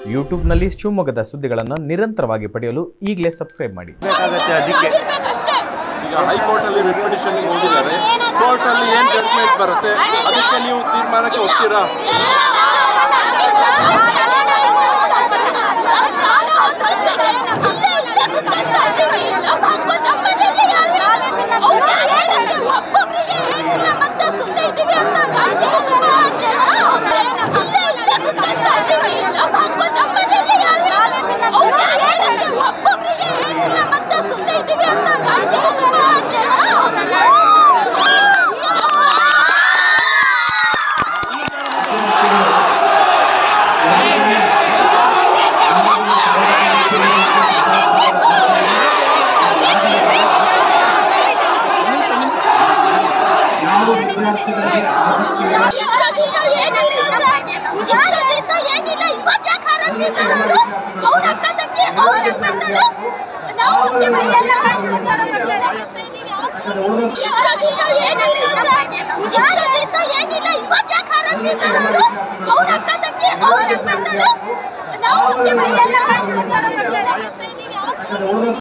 ಯೂಟ್ಯೂಬ್ನಲ್ಲಿ ಶಿವಮೊಗ್ಗದ ಸುದ್ದಿಗಳನ್ನು ನಿರಂತರವಾಗಿ ಪಡೆಯಲು ಈಗಲೇ ಸಬ್ಸ್ಕ್ರೈಬ್ ಮಾಡಿ ಬೇಕಾಗತ್ತೆ ಅದಕ್ಕೆ ಆಗಿರ್ಬೇಕಷ್ಟೇ ಈಗ ಹೈಕೋರ್ಟ್ ಅಲ್ಲಿ ರಿಟ್ ಪಿಟಿಷನ್ ಹೋಗಿದ್ದಾರೆ ಕೋರ್ಟ್ ಅಲ್ಲಿ ಏನ್ ಜಡ್ಜ್ಮೆಂಟ್ ಬರುತ್ತೆ ಅದಕ್ಕೆ ನೀವು ತೀರ್ಮಾನಕ್ಕೆ ಒಪ್ತೀರಾ ಒಬ್ಬೊಬ್ರಿಗೆ ಏನಿಲ್ಲ ಮತ್ತೆ ಸುಮ್ಮನೆ ಇದೀವಿ ಅಂತ ಗಾಂಜಿ ಒಬ್ಬೊಬ್ರಿಗೆ ಏನಿಲ್ಲ ಮತ್ತೆ ಸುಮ್ಮನೆ ಇದೀವಿ ಅಂತ ಗಾಂಜಿ ಯಾವ ವಿದ್ಯಾರ್ಥಿಗಳಿಗೆ ಆಸಕ್ತಿ ಇದೆ ಇಷ್ಟು ದಿವಸ ಏನಿಲ್ಲ ಇಷ್ಟು ದಿವಸ ಏನಿಲ್ಲ ಇವಾಗ ಯಾಕೆ ಹಾರಾಡ್ತಿದ್ದಾರೆ ಅವರು ಅವ್ರ ಅಕ್ಕ ತಂಗಿ ಅವ್ರ ಬರ್ತಾರೆ ನಾವು ಮುಂದೆ ಮೈಯೆಲ್ಲ ಕಾಣಿಸ್ಕೊಂತಾರೆ ಬರ್ತಾರೆ ಇಷ್ಟು ದಿವಸ ಏನಿಲ್ಲ ಇಷ್ಟು ದಿವಸ ಏನಿಲ್ಲ ಇವಾಗ ಯಾಕೆ ಹಾರಾಡ್ತಿದ್ದಾರೆ ಅವರು ಅವ್ರ ಅಕ್ಕ ತಂಗಿ ಅವ್ರ ಬರ್ತಾರೆ ನಾವು ಮುಂದೆ ಮೈಯೆಲ್ಲ ಕಾಣಿಸ್ಕೊಂತಾರೆ ಬರ್ತಾರೆ ಉಳಿದ